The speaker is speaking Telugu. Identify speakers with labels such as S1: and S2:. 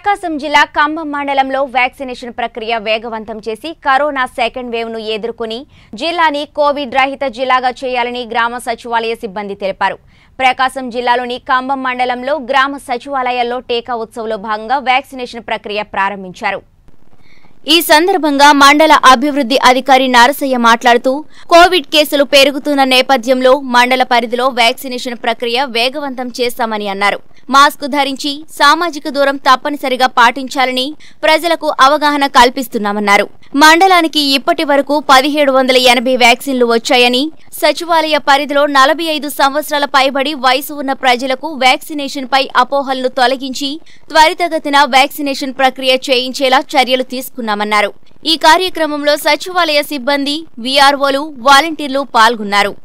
S1: ప్రకాశం జిల్లా కంభం మండలంలో వ్యాక్సినేషన్ ప్రక్రియ వేగవంతం చేసి కరోనా సెకండ్ వేవ్ ను ఎదుర్కొని జిల్లాని కోవిడ్ రహిత జిల్లాగా చేయాలని గ్రామ సచివాలయ సిబ్బంది తెలిపారు ప్రకాశం జిల్లాలోని కంభం మండలంలో గ్రామ సచివాలయాల్లో టీకా ఉత్సవంలో భాగంగా వ్యాక్సినేషన్ ప్రక్రియ ప్రారంభించారు ఈ సందర్భంగా మండల అభివృద్ధి అధికారి నరసయ్య మాట్లాడుతూ కోవిడ్ కేసులు పెరుగుతున్న నేపథ్యంలో మండల పరిధిలో వ్యాక్సినేషన్ ప్రక్రియ వేగవంతం చేస్తామని అన్నారు మాస్క్ ధరించి సామాజిక దూరం తప్పనిసరిగా పాటించాలని ప్రజలకు అవగాహన కల్పిస్తున్నామన్నారు మండలానికి ఇప్పటి వరకు పదిహేడు వందల ఎనభై వ్యాక్సిన్లు వచ్చాయని సచివాలయ పరిధిలో నలభై ఐదు సంవత్సరాల పైబడి వయసు ఉన్న ప్రజలకు వ్యాక్సినేషన్ పై అపోహలను తొలగించి త్వరితగతిన వ్యాక్సినేషన్ ప్రక్రియ చేయించేలా చర్యలు తీసుకున్నామన్నారు ఈ కార్యక్రమంలో సచివాలయ సిబ్బంది వీఆర్ఓలు వాలంటీర్లు పాల్గొన్నారు